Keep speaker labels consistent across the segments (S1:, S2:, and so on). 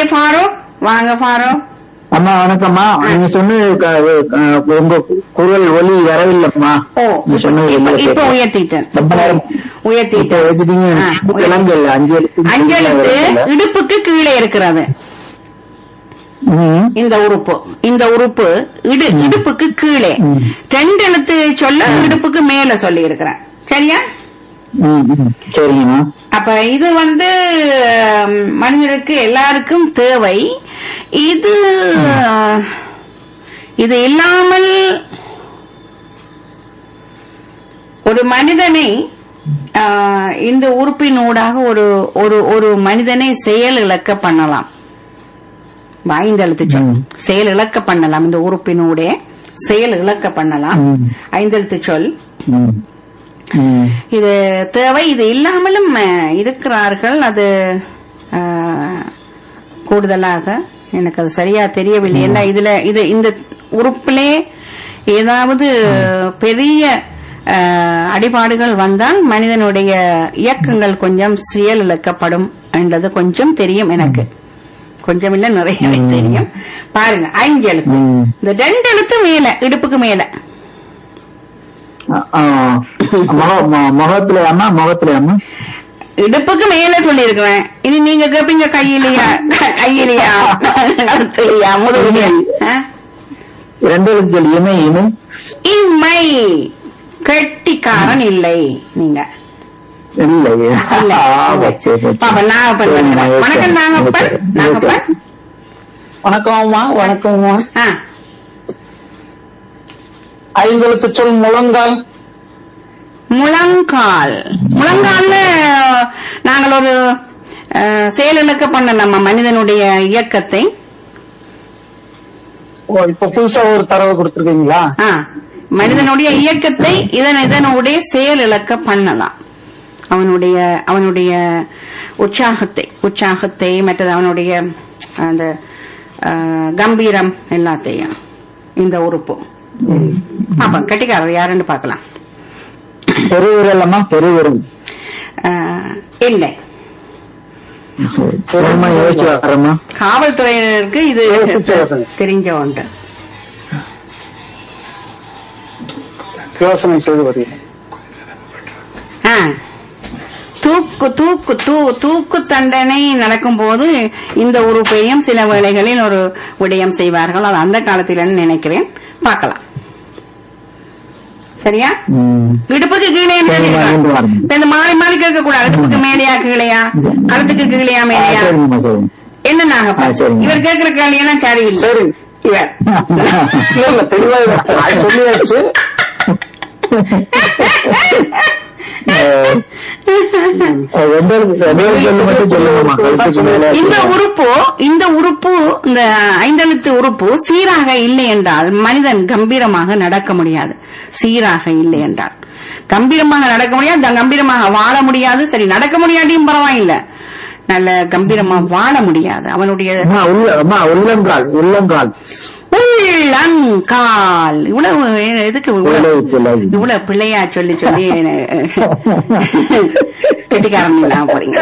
S1: ஃபாரூக் வாங்க ஃபாரூக்
S2: அம்மா வணக்கம்மா நீங்க சொன்னது க- க- உங்க குரல் ஒலி வரவில்லைம்மா
S1: ஓ
S2: நீங்க சொன்னது
S1: இப்ப
S2: வெளியே
S1: இப்ப
S2: கேட்கல.
S1: உயர்த்திட்டேன்
S2: ரொம்ப நேரம் இப்ப
S1: உயர்த்திட்டேன்
S2: எழுதிட்டீங்க
S1: ஆ, உயர்த்தி-
S2: விலங்கல் அஞ்சு எழுத்து
S1: அஞ்செழுத்து
S2: விலங்கல்ல.
S1: இடுப்புக்கு கீழே இருக்கிறது
S2: ம்.
S1: இந்த உறுப்பு இந்த உறுப்பு இடு இடுப்புக்கு கீழே ரெண்டு எழுத்து சொல்ல இடுப்புக்கு மேல சொல்லி இருக்கிறேன் சரியா
S2: ம், ம். சரிங்கம்மா
S1: அப்ப இது வந்து ம், மனிதருக்கு எல்லாருக்கும் தேவை இது இது இல்லாமல் ஒரு மனிதனை ஆ, இந்த உறுப்பினூடாக ஒரு ஒரு ஒரு மனிதனை செயல் இழக்க பண்ணலாம் ஐந்தெழுத்து சொல்
S2: ம்.
S1: செயல் இழக்க பண்ணலாம் இந்த உறுப்பினூட செயல் இழக்க பண்ணலாம்
S2: ம்.
S1: ஐந்தெழுத்து சொல்
S2: ம். ம்.
S1: இது தேவை இது இல்லாமலும் அஹ், இருக்கிறார்கள் அது அஹ், கூடுதலாக எனக்கு அது சரியா தெரியவில்லை ஏன்னா இதுல இது இந்த உறுப்பிலே ஏதாவது பெரிய அஹ், அடிபாடுகள் வந்தால் மனிதனுடைய இயக்கங்கள் கொஞ்சம் செயலிழக்கப்படும் என்றது கொஞ்சம் தெரியும் எனக்கு கொஞ்சம் இல்ல நிறைய தெரியும் பாருங்க ஐந்து எழுத்து
S2: ம்.
S1: இந்த ரெண்டு எழுத்து மேல இடுப்புக்கு மேல
S2: ஆ, முக- மு- முகத்துல அம்மா முகத்துல அம்மா
S1: இடுப்புக்கு மேல சொல்லியிருக்கிறேன் இனி நீங்க கேப்பீங்க கையிலையா கையிலையா கழுத்துலையா முதுகுலையா ஆ?
S2: ரெண்டு எழுத்து சொல்லி இமை இமை
S1: இம்மை கெட்டிக்காரன் இல்லை நீங்க
S2: இல்லை
S1: இல்ல
S2: ஆ, சரி, சரி.
S1: பாப்பா நாகப்பன்
S2: சரிம்மா,
S1: வருகிறேன்.
S2: ஓகே.
S1: வணக்கம் நாகப்பன்
S2: ஓகே.
S1: நாகப்பன்
S3: வணக்கம்மா வணக்கம்மா
S1: ஆ
S3: ஐந்தெழுத்து சொல் முழங்கால்
S1: முழங்கால் முழங்கால்ல நாங்கள் ஒரு அஹ், செயலிழக்க பண்ணலாமா மனிதனுடைய இயக்கத்தை
S3: ஓ இப்ப புதுசா ஒரு தரவு கொடுத்துருக்கீங்களா
S1: ஆ, மனிதனுடைய இயக்கத்தை இதன் இதனுடைய செயலிழக்க பண்ணலாம் அவனுடைய அவனுடைய உற்சாகத்தை உற்சாகத்தை மற்றது அவனுடைய அந்த ஆ, கம்பீரம் எல்லாத்தையும் இந்த உறுப்பு பாப்பா கட்டிக்காரர் யாருன்னு பார்க்கலாம்
S2: பெருவிரல் அம்மா பெருவிரல்
S1: ஆ, இல்லை
S2: பொறுமை யோசிச்சு வரேம்மா
S1: காவல்துறையினருக்கு இது
S3: யோசிச்சு வரேன்.
S1: தெரிஞ்ச ஒன்று
S3: யோசனை செய்து வருகிறேன்
S1: ஆ. தூக்கு தூக்கு தூ தூக்கு தண்டனை நடக்கும்போது இந்த உறுப்பையும் சில வேளைகளில் ஒரு விடயம் செய்வார்கள் அது அந்த காலத்தில் நினைக்கிறேன் பார்க்கலாம் சரியா
S2: ம்.
S1: இடுப்புக்கு கீழே என்ன
S2: சரிம்மா,
S1: சொல்லியிருக்காங்க?
S2: கொண்டு வரேன்.
S1: இப்ப இந்த மாறி மாறி கேட்க கூடாது இடுப்புக்கு மேலையா கீழையா கழுத்துக்கு கீழையா
S2: ஆ,
S1: மேலையா
S2: சரிங்கம்மா சரிங்க
S1: என்ன நாகப்பா
S2: ஆ, சரிங்க.
S1: இவர் கேட்கிற கேள்வியெல்லாம் சரியில்லை
S3: சரி
S1: இவர்
S3: இல்ல இல்ல தெளிவா இருக்கு. அது சொல்லியாச்சு
S2: ரெண்டு எழுத்து- ரெண்டு எழுத்து சொல்லு மட்டும் சொல்லுங்கம்மா கழுத்துக்கு மேல
S1: இந்த உறுப்பு இந்த உறுப்பு இந்த ஐந்தெழுத்து உறுப்பு சீராக இல்லை என்றால் மனிதன் கம்பீரமாக நடக்க முடியாது சீராக இல்லை என்றால் கம்பீரமாக நடக்க முடியாது த- கம்பீரமாக வாழ முடியாது சரி நடக்க முடியாட்டியும் பரவாயில்லை நல்ல கம்பீரமா வாழ முடியாது அவனுடைய
S2: அம்மா உள்ள அம்மா உள்ளங்கால் உள்ளங்கால்
S1: உள்ளங்கால் இவ்வளவு எதுக்கு இவ்வளவு
S2: பிள்ளை, பிள்ளை.
S1: இவ்வளவு பிள்ளையா சொல்லி சொல்லி கெட்டிக்காரன் இல்லாம போறீங்க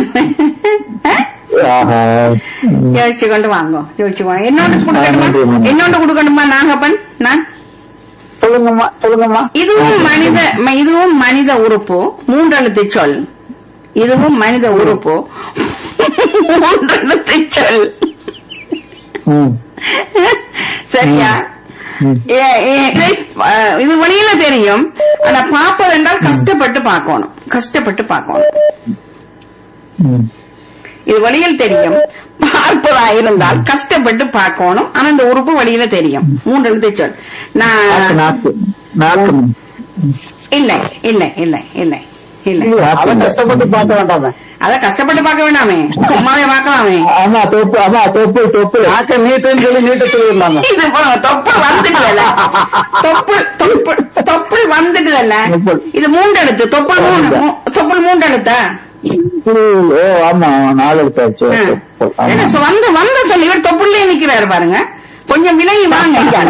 S2: ஆஹா. ம்.
S1: யோசிச்சு கொண்டு வாங்க யோசிச்சு வாங்க என்னோட
S2: நன்றி,
S1: கொடுக்கணுமா
S2: நன்றி.
S1: என்னோட கொடுக்கணுமா நாகப்பன் நான்
S3: சொல்லுங்கம்மா சொல்லுங்கம்மா
S1: இதுவும் மனித ம- இதுவும் மனித உறுப்பு மூன்றெழுத்து சொல் இதுவும் மனித உறுப்பு மூன்றெழுத்து சொல்
S2: ம்.
S1: சரியா
S2: ம்.
S1: ஏ- ஏ- இதை- அஹ், இது வெளியில தெரியும் ஆனா பார்ப்பது என்றால் கஷ்டப்பட்டு பார்க்கணும் கஷ்டப்பட்டு பார்க்கணும்
S2: ம்.
S1: இது வெளியில் தெரியும் பார்ப்பதா இருந்தால் கஷ்டப்பட்டு பார்க்கணும் ஆனா இந்த உறுப்பு வெளியில தெரியும் மூன்று எழுத்து சொல்
S2: நாக்கு
S1: நான்
S2: நாக்கு நாக்கு
S1: இல்லை இல்லை இல்லை இல்லை இல்லை
S3: அதை கஷ்டப்பட்டு பார்க்க வேண்டாமே
S1: அத கஷ்டப்பட்டு பார்க்க வேண்டாமே சும்மாவே பார்க்கலாமே
S2: ஆமா தொப்பு ஆமா தொப்பு தொப்பு
S3: நாக்க நீட்டுன்னு சொல்லி நீட்ட சொல்லிடலாமே
S1: இது போல தொப்புள் வந்துட்டுதல்ல தொப்புள் தொப்புள் தொப்புள் வந்துட்டுதல்ல
S2: தொப்புள்.
S1: இது மூன்று எழுத்து தொப்புள் மூணு மூ- தொப்புள் மூன்று எழுத்தா
S2: ஓ ஆமா நாலு எடுத்தாச்சு
S1: ஆ.
S2: தொப்பு. ஆமா.
S1: என்ன சொ- வந்த வந்த சொல்லி இவர் தொப்புள்ளே நிக்கிறாரு பாருங்க கொஞ்சம் விலகி வாங்க இங்கால.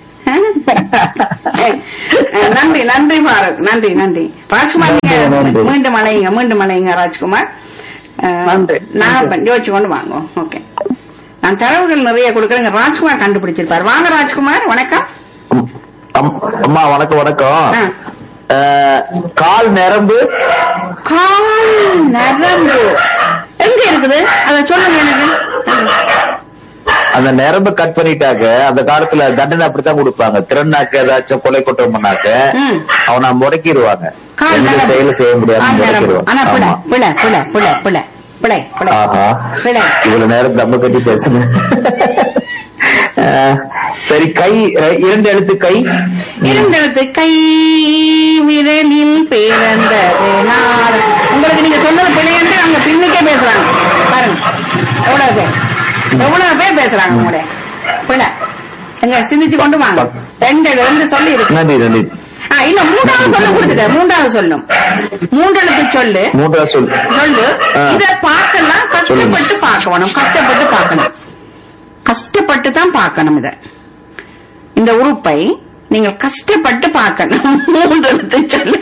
S1: அஹ், நன்றி நன்றி பாரத் நன்றி நன்றி ராஜ்குமார் நீங்க
S2: நன்றி, நன்றி.
S1: மீண்டும் அலையுங்க மீண்டும் அலையுங்க ராஜ்குமார் அஹ்,
S3: நன்றி.
S1: நாகப்பன் யோசிச்சு கொண்டு வாங்க ஓகே நான் தரவுகள் நிறைய கொடுக்குறேங்க ராஜ்குமார் கண்டுபிடிச்சிருப்பார் வாங்க ராஜ்குமார் வணக்கம்
S2: அம்- அம்- அம்மா வணக்கம் வணக்கம்
S1: ஆ.
S2: அஹ், கால் நரம்பு
S1: கால் நரம்பு எங்க இருக்குது அத சொல்லுங்க எனக்கு
S2: அந்த நரம்பு கட் பண்ணிட்டாக்க அந்த காலத்துல தண்டனை அப்படித்தான் கொடுப்பாங்க திறனாக்க ஏதாச்சும் கொலை குற்றம் பண்ணாக்க
S1: ம்.
S2: அவனை முடக்கிடுவாங்க
S1: கால்
S2: எந்த
S1: நரம்பு
S2: செயலும் செய்ய முடியாம
S1: கால் நரம்பு ஆனா பிழை
S2: முடக்கிடுவாங்க
S1: பிழை பிழை பிழை பிழை பிழை பிழை
S2: ஆஹா
S1: பிழை
S2: இவ்வளவு நேரம் தம்ம கட்டி பேசுனேன் அஹ், சரி கை அஹ், இரண்டு எழுத்து கை
S1: இருந்தெழுத்து கை விரலில் பிறந்தது நாள். உங்களுக்கு நீங்க சொன்னது பிழையன்று அங்க பின்னுக்கே பேசுறாங்க பாருங்க எவ்வளவு பேர் எவ்வளவு பேர் பேசுறாங்க உங்களுடைய பிழை எங்க சிந்திச்சு கொண்டு வாங்க ரெண்டு ரெண்டு சொல்லி இருக்கு
S2: நன்றி நன்றி
S1: ஆ, இல்ல மூன்றாவது சொல்ல கொடுத்துட்ட மூன்றாவது சொல்லும் மூன்றெழுத்து சொல்லு
S2: மூன்றாவது சொல்
S1: சொல்லு
S2: ஆ.
S1: இத பார்க்கலாம் கஷ்டப்பட்டு பார்க்கணும் கஷ்டப்பட்டு பார்க்கணும் கஷ்டப்பட்டு தான் பார்க்கணும் இத இந்த உறுப்பை நீங்கள் கஷ்டப்பட்டு பார்க்கணும் மூன்று எழுத்து சொல்லு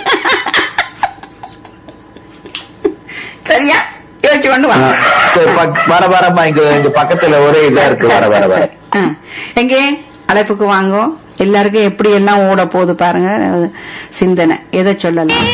S1: சரியா யோசிச்சு கொண்டு
S2: ஆ,
S1: வாங்க
S2: சரி பக்- வர வரமா இங்க இங்க பக்கத்துல ஒரே இதா இருக்கு வர வர வர
S1: ஆ. எங்கே அழைப்புக்கு வாங்கோ எல்லாருக்கும் எப்படி எல்லாம் ஓட போகுது பாருங்க சிந்தனை எதை சொல்லலாம்